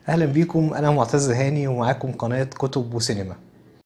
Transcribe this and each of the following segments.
اهلا بيكم انا معتز هاني ومعاكم قناة كتب وسينما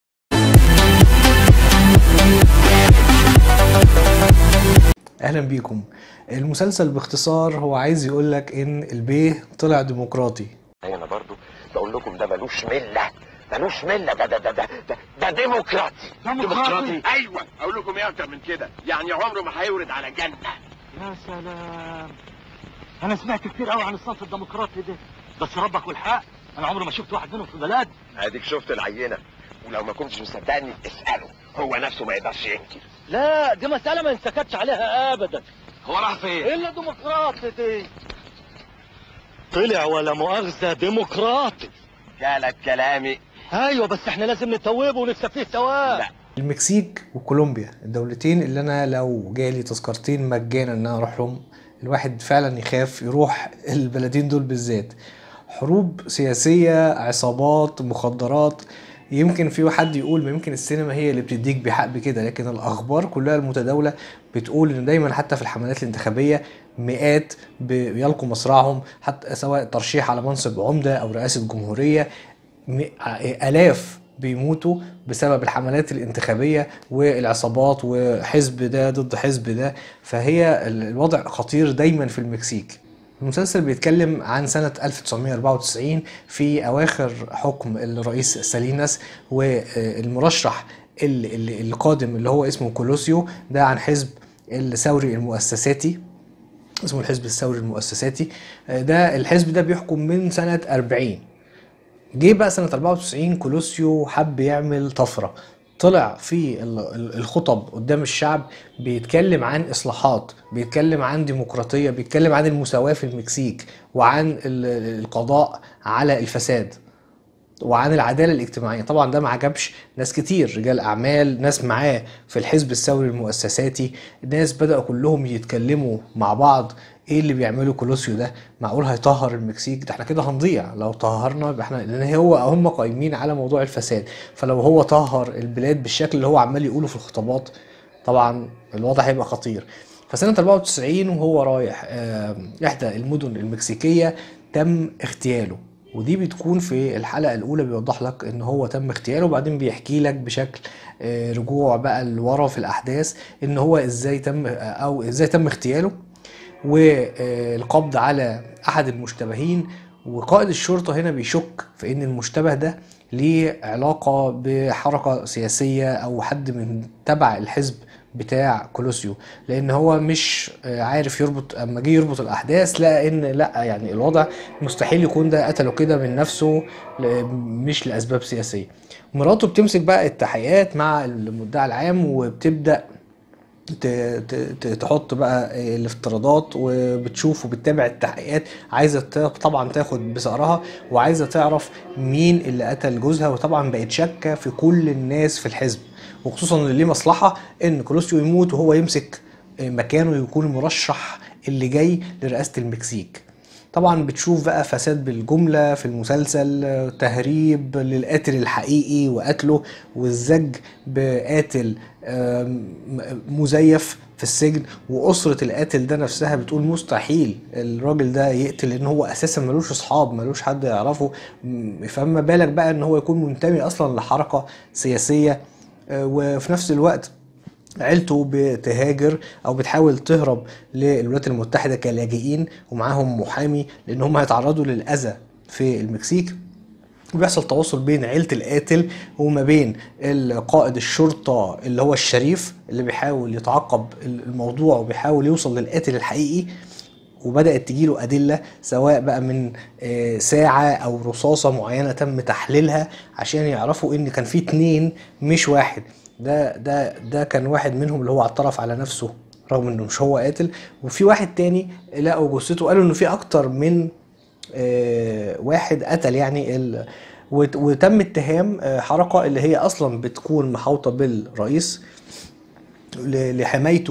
اهلا بيكم المسلسل باختصار هو عايز يقولك ان البيه طلع ديمقراطي انا برضو بقول لكم ده ملوش مله ملوش مله ده ده ده ده ده, ده ديمقراطي ديمقراطي؟ ايوه اقول لكم ايه اكتر من كده يعني عمره ما هيورد على جنه يا سلام انا سمعت كتير قوي عن الصنف الديمقراطي ده بس ربك والحق انا عمري ما شفت واحد منهم في بلد اديك شفت العينه ولو ما كنتش مصدقني اساله هو نفسه ما يقدرش ينكر لا دي مسألة ما انسكتش عليها ابدا هو راح فين الا ديمقراطي دي طلع ولا مؤاخذة ديمقراطي جالك كلامي ايوه بس احنا لازم نتوبه ونكسب فيه ثواب لا. المكسيك وكولومبيا الدولتين اللي انا لو جالي تذكرتين مجانا ان انا اروح لهم الواحد فعلا يخاف يروح البلدين دول بالذات حروب سياسية عصابات مخدرات يمكن في حد يقول ما يمكن السينما هي اللي بتديك بحق بكده لكن الاخبار كلها المتداوله بتقول ان دايما حتى في الحملات الانتخابيه مئات بيلقوا مصرعهم حتى سواء ترشيح على منصب عمده او رئاسه جمهوريه م- الاف بيموتوا بسبب الحملات الانتخابيه والعصابات وحزب ده ضد حزب ده فهي ال- الوضع خطير دايما في المكسيك المسلسل بيتكلم عن سنة 1994 في أواخر حكم الرئيس ساليناس والمرشح ال- ال- القادم اللي هو اسمه كولوسيو ده عن حزب الثوري المؤسساتي اسمه الحزب الثوري المؤسساتي ده الحزب ده بيحكم من سنة 40 جه بقى سنة 94 كولوسيو حب يعمل طفرة طلع في ال- ال- الخطب قدام الشعب بيتكلم عن إصلاحات بيتكلم عن ديمقراطية بيتكلم عن المساواة في المكسيك وعن ال- ال- القضاء على الفساد وعن العداله الاجتماعيه طبعا ده ما عجبش ناس كتير رجال اعمال ناس معاه في الحزب الثوري المؤسساتي الناس بداوا كلهم يتكلموا مع بعض ايه اللي بيعمله كولوسيو ده معقول هيطهر المكسيك ده احنا كده هنضيع لو طهرنا يبقى احنا لان هو هم قايمين على موضوع الفساد فلو هو طهر البلاد بالشكل اللي هو عمال يقوله في الخطابات طبعا الوضع هيبقى خطير فسنة 94 وهو رايح آه، إحدى المدن المكسيكية تم اغتياله ودي بتكون في الحلقة الأولى بيوضح لك إن هو تم اغتياله وبعدين بيحكي لك بشكل آه، رجوع بقى لورا في الأحداث إن هو إزاي تم أو إزاي تم اغتياله والقبض على أحد المشتبهين وقائد الشرطة هنا بيشك في إن المشتبه ده ليه علاقة بحركة سياسية أو حد من تبع الحزب بتاع كولوسيو لان هو مش آه، عارف يربط اما جه يربط الاحداث لقى ان لا يعني الوضع مستحيل يكون ده قتله كده من نفسه ل- مش لاسباب سياسيه مراته بتمسك بقى التحقيقات مع المدعي العام وبتبدا ت- ت- ت- تحط بقى الافتراضات وبتشوف وبتتابع التحقيقات عايزه تا- طبعا تاخد بثأرها وعايزه تعرف مين اللي قتل جوزها وطبعا بقت شاكه في كل الناس في الحزب وخصوصا اللي ليه مصلحه ان كولوسيو يموت وهو يمسك مكانه يكون المرشح اللي جاي لرئاسه المكسيك طبعا بتشوف بقى فساد بالجملة في المسلسل آه، تهريب للقاتل الحقيقي وقتله والزج بقاتل آم، مزيف في السجن وأسرة القاتل ده نفسها بتقول مستحيل الراجل ده يقتل لأن هو أساسا ملوش أصحاب ملوش حد يعرفه م- فما بالك بقى إن هو يكون منتمي أصلا لحركة سياسية آه، وفي نفس الوقت عيلته بتهاجر او بتحاول تهرب للولايات المتحده كلاجئين ومعاهم محامي لان هم هيتعرضوا للاذى في المكسيك وبيحصل تواصل بين عيلة القاتل وما بين قائد الشرطة اللي هو الشريف اللي بيحاول يتعقب الموضوع وبيحاول يوصل للقاتل الحقيقي وبدأت تجيله أدلة سواء بقى من آه، ساعة أو رصاصة معينة تم تحليلها عشان يعرفوا إن كان في اتنين مش واحد ده ده ده كان واحد منهم اللي هو اعترف على نفسه رغم إنه مش هو قاتل وفي واحد تاني لقوا جثته قالوا إنه في أكتر من آه، واحد قتل يعني ال... وت- وتم اتهام آه، حركة اللي هي أصلا بتكون محاوطة بالرئيس ل- لحمايته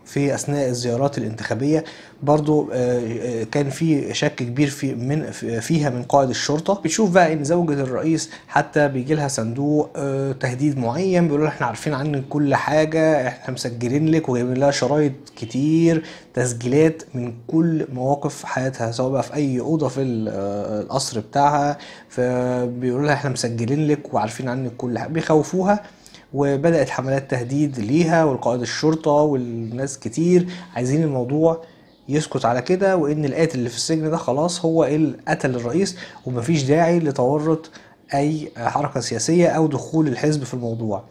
في اثناء الزيارات الانتخابيه برضو آه، آه، كان في شك كبير في من في- فيها من قائد الشرطه بتشوف بقى ان زوجة الرئيس حتى بيجي لها صندوق آه، تهديد معين بيقولوا لها احنا عارفين عنك كل حاجه احنا مسجلين لك وجايبين لها شرايط كتير تسجيلات من كل مواقف حياتها سواء بقى في اي اوضه في ال- آه، القصر بتاعها فبيقولوا لها احنا مسجلين لك وعارفين عنك كل حاجه بيخوفوها وبدأت حملات تهديد ليها والقائد الشرطة والناس كتير عايزين الموضوع يسكت على كده وان القاتل اللي في السجن ده خلاص هو اللي قتل الرئيس ومفيش داعي لتورط اي حركة سياسية او دخول الحزب في الموضوع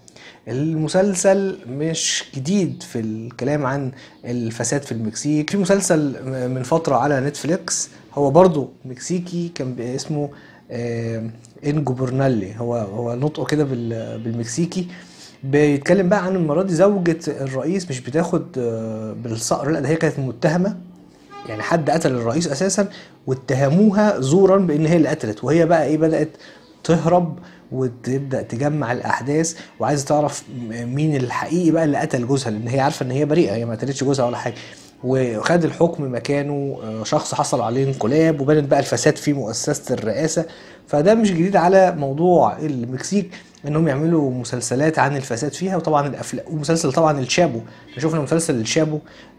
المسلسل مش جديد في الكلام عن الفساد في المكسيك في مسلسل من فترة على نتفليكس هو برضو مكسيكي كان اسمه آه، انجوبرنالي هو هو نطقه كده بال- بالمكسيكي بيتكلم بقى عن المره دي زوجة الرئيس مش بتاخد آه، بالصقر لا ده هي كانت متهمه يعني حد قتل الرئيس اساسا واتهموها زورا بان هي اللي قتلت وهي بقى ايه بدات تهرب وتبدا تجمع الاحداث وعايزه تعرف م- مين الحقيقي بقى اللي قتل جوزها لان هي عارفه ان هي بريئه هي ما قتلتش جوزها ولا حاجه وخد الحكم مكانه آه، شخص حصل عليه انقلاب وبانت بقى الفساد في مؤسسه الرئاسه فده مش جديد على موضوع المكسيك انهم يعملوا مسلسلات عن الفساد فيها وطبعا الافلام ومسلسل طبعا الشابو إحنا شفنا مسلسل الشابو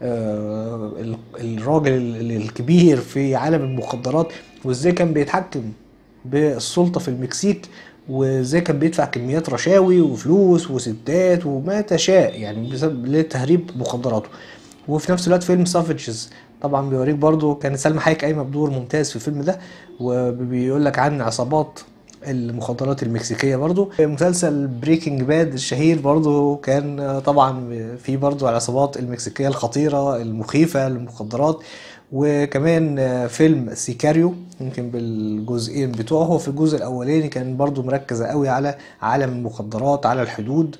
آه ال- الراجل ال- الكبير في عالم المخدرات وازاي كان بيتحكم بالسلطه في المكسيك وازاي كان بيدفع كميات رشاوي وفلوس وستات وما تشاء يعني بسبب لتهريب مخدراته وفي نفس الوقت فيلم سافجز طبعا بيوريك برضو كانت سلمى حايك قايمه بدور ممتاز في الفيلم ده وبيقول لك عن عصابات المخدرات المكسيكيه برضو مسلسل بريكنج باد الشهير برضو كان طبعا في برضو العصابات المكسيكيه الخطيره المخيفه للمخدرات وكمان فيلم سيكاريو يمكن بالجزئين بتوعه هو في الجزء الاولاني كان برضو مركز قوي على عالم المخدرات على الحدود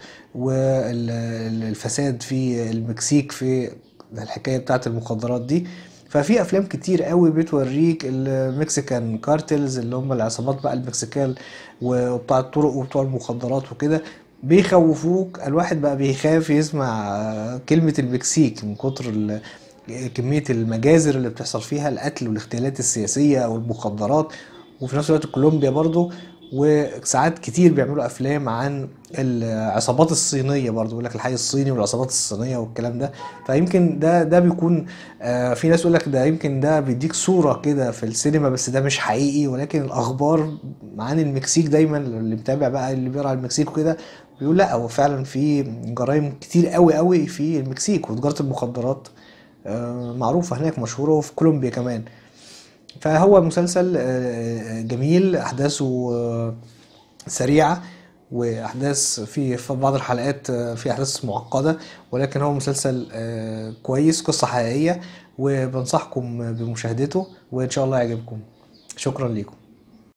والفساد في المكسيك في الحكايه بتاعت المخدرات دي ففي افلام كتير قوي بتوريك المكسيكان كارتلز اللي هم العصابات بقى المكسيكان وبتوع الطرق وبتوع المخدرات وكده بيخوفوك الواحد بقى بيخاف يسمع كلمة المكسيك من كتر ال- كمية المجازر اللي بتحصل فيها القتل والاغتيالات السياسية أو المخدرات وفي نفس الوقت كولومبيا برضو وساعات كتير بيعملوا افلام عن العصابات الصينيه برضو يقول لك الحي الصيني والعصابات الصينيه والكلام ده فيمكن ده ده بيكون آه، في ناس يقول لك ده يمكن ده بيديك صوره كده في السينما بس ده مش حقيقي ولكن الاخبار عن المكسيك دايما اللي متابع بقى اللي بيقرا عن المكسيك وكده بيقول لا هو فعلا في جرائم كتير قوي قوي في المكسيك وتجاره المخدرات آه، معروفه هناك مشهوره وفي كولومبيا كمان فهو مسلسل آه، جميل احداثه آه، سريعه واحداث في في بعض الحلقات آه، في احداث معقده ولكن هو مسلسل آه، كويس قصه حقيقيه وبنصحكم بمشاهدته وان شاء الله يعجبكم شكرا لكم